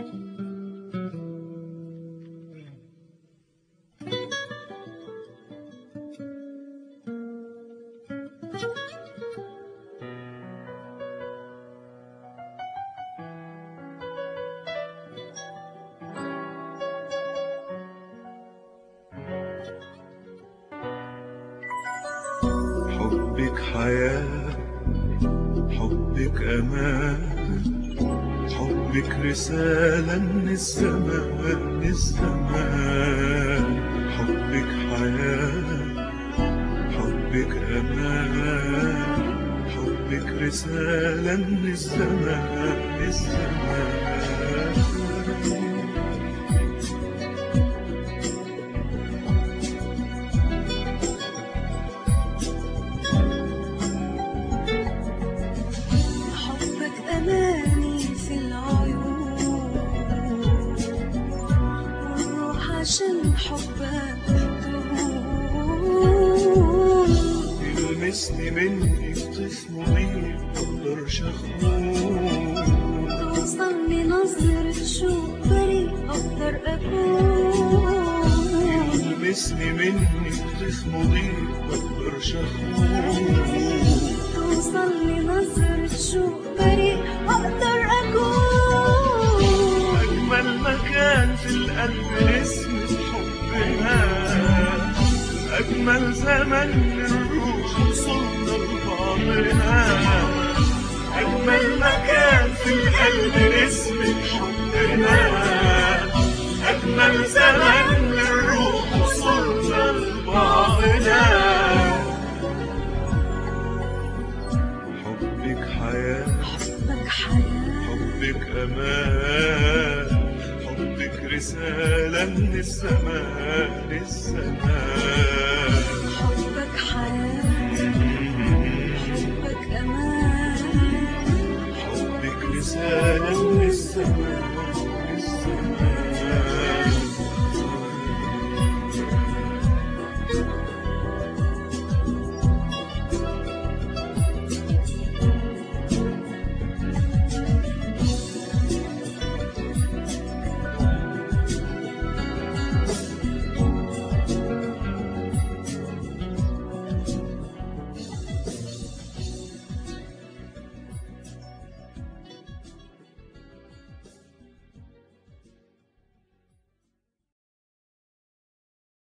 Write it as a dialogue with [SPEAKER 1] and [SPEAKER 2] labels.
[SPEAKER 1] حبك حياة حبك أمان حبك رسالة من الزمان من الزمان حبك حياة حبك أمان حبك رسالة من الزمان من الزمان
[SPEAKER 2] حبك أماني في العيون والروح عشان حبك تهون
[SPEAKER 1] يلمسني منك طفل مضيء مقدرش اخون
[SPEAKER 2] توصلني نظرة شوق بريء أقدر أكون
[SPEAKER 1] يلمسني منك طفل مضيء مقدرش اخون
[SPEAKER 2] توصلني نظرة شوق بريء أقدر أكون
[SPEAKER 1] أجمل مكان في القلب اسم حبنا أجمل زمن للروح وصلنا لبعضنا أجمل مكان في القلب اسم حبنا أجمل زمن للروح وصلنا لبعضنا حبك حياة
[SPEAKER 2] حبك حياة
[SPEAKER 1] حبك أمان حبك رسالة من السماء للسماء
[SPEAKER 2] حبك حياة حبك أمان
[SPEAKER 1] حبك رسالة من السماء